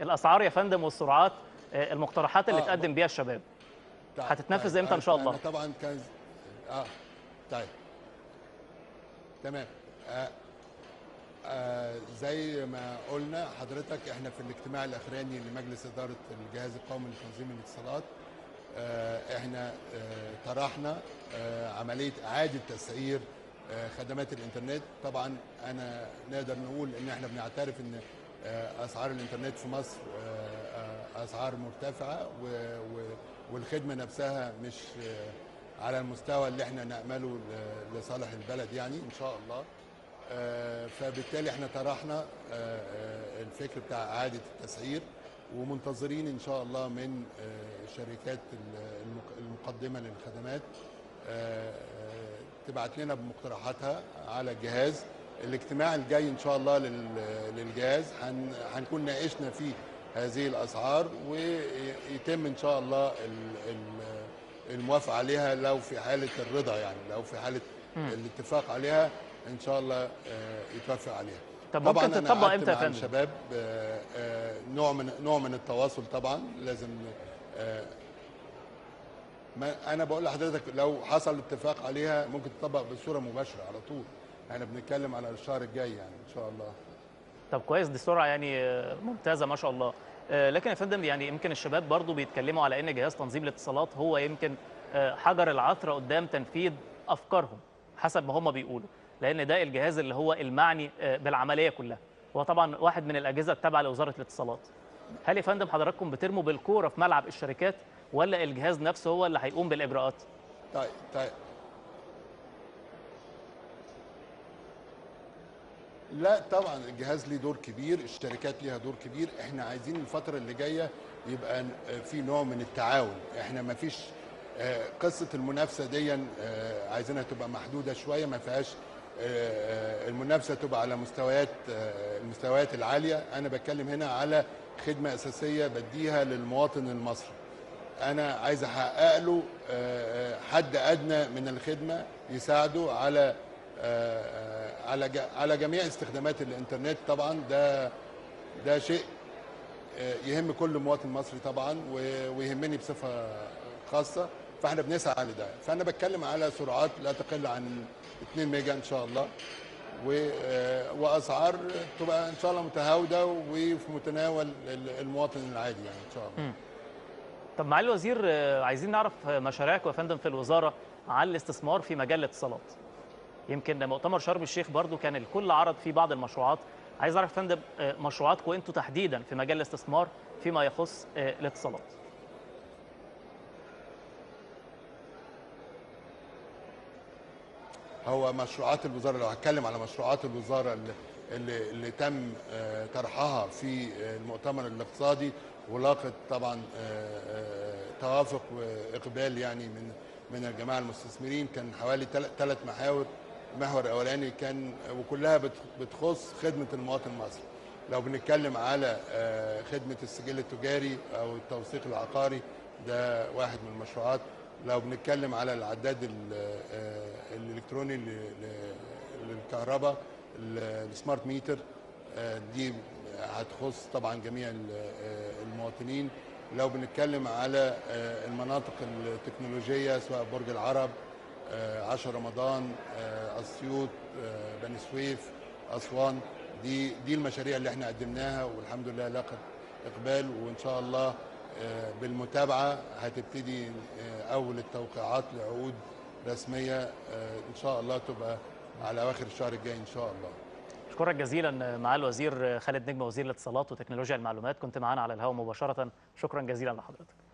الاسعار يا فندم والسرعات آه، المقترحات اللي آه، تقدم بيها الشباب طيب، هتتنفذ طيب، إمتى إن شاء أنا- الله؟ أنا طبعا كان اه طيب تمام آه آه زي ما قلنا حضرتك احنا في الاجتماع الاخراني لمجلس اداره الجهاز القومي لتنظيم الاتصالات آه احنا آه طرحنا آه عمليه اعاده تسعير آه خدمات الانترنت طبعا انا نقدر نقول ان احنا بنعترف ان آه اسعار الانترنت في مصر آه آه اسعار مرتفعه و- و- والخدمه نفسها مش آه على المستوى اللي احنا نامله ل- لصالح البلد يعني ان شاء الله آه، فبالتالي احنا طرحنا آه، آه، الفكر بتاع اعاده التسعير ومنتظرين ان شاء الله من آه، الشركات ال- المق- المقدمه للخدمات آه، آه، تبعت لنا بمقترحاتها على الجهاز الاجتماع الجاي ان شاء الله لل- للجهاز هن- هنكون ناقشنا فيه هذه الاسعار ويتم ان شاء الله ال- ال- الموافقه عليها لو في حاله الرضا يعني لو في حاله الاتفاق عليها ان شاء الله آه، يتوافق عليها طب طبعا ممكن أنا تطبق قعدت إمتى يا مع فندم؟ الشباب آه، آه، نوع من نوع من التواصل طبعا لازم آه، ما انا بقول لحضرتك لو حصل اتفاق عليها ممكن تطبق بصوره مباشره على طول احنا بنتكلم على الشهر الجاي يعني ان شاء الله طب كويس دي سرعه يعني آه، ممتازه ما شاء الله آه، لكن يا فندم يعني يمكن الشباب برضو بيتكلموا على ان جهاز تنظيم الاتصالات هو يمكن آه، حجر العثره قدام تنفيذ افكارهم حسب ما هم بيقولوا لان ده الجهاز اللي هو المعني آه، بالعمليه كلها هو طبعا واحد من الاجهزه التابعه لوزاره الاتصالات هل يا فندم حضراتكم بترموا بالكوره في ملعب الشركات ولا الجهاز نفسه هو اللي هيقوم بالاجراءات طيب طيب لا طبعا الجهاز ليه دور كبير الشركات ليها دور كبير احنا عايزين الفترة اللي جاية يبقى في نوع من التعاون احنا ما فيش آه، قصة المنافسة دي آه، عايزينها تبقى محدودة شوية ما فيهاش آه، آه، المنافسة تبقى على مستويات آه، المستويات العالية انا بتكلم هنا على خدمة اساسية بديها للمواطن المصري انا عايز احقق له آه، آه، حد ادنى من الخدمه يساعده على آه، آه، على ج- على جميع استخدامات الانترنت طبعا ده ده شيء آه، يهم كل مواطن مصري طبعا و- ويهمني بصفه خاصه فاحنا بنسعى لده فانا بتكلم على سرعات لا تقل عن 2 ميجا ان شاء الله و- آه، واسعار تبقى ان شاء الله متهاوده وفي متناول ال- المواطن العادي يعني ان شاء الله طب معالي الوزير آه، عايزين نعرف آه، مشاريعكم يا فندم في الوزاره عن الاستثمار في مجال الاتصالات. يمكن مؤتمر شرم الشيخ برضو كان الكل عرض فيه بعض المشروعات، عايز اعرف يا فندم آه، مشروعاتكم انتوا تحديدا في مجال الاستثمار فيما يخص آه، الاتصالات. هو مشروعات الوزاره لو هتكلم على مشروعات الوزاره اللي اللي, اللي تم آه، طرحها في آه، المؤتمر الاقتصادي ولاقت طبعا آه، آه، توافق واقبال يعني من من الجماعه المستثمرين كان حوالي ثلاث محاور المحور الاولاني كان وكلها بت- بتخص خدمه المواطن المصري لو بنتكلم على آه، خدمه السجل التجاري او التوثيق العقاري ده واحد من المشروعات لو بنتكلم على العداد ال- آه، الالكتروني ل- ل- للكهرباء ال- السمارت ميتر آه، دي هتخص طبعا جميع ال- آه، المواطنين لو بنتكلم على آه، المناطق التكنولوجيه سواء برج العرب آه، 10 رمضان آه، اسيوط آه، بني سويف اسوان دي دي المشاريع اللي احنا قدمناها والحمد لله لاقت اقبال وان شاء الله آه، بالمتابعه هتبتدي آه، اول التوقيعات لعقود رسميه آه، ان شاء الله تبقى على اواخر الشهر الجاي ان شاء الله اشكرك جزيلا مع الوزير خالد نجم وزير الاتصالات وتكنولوجيا المعلومات كنت معانا على الهواء مباشره، شكرا جزيلا لحضرتك.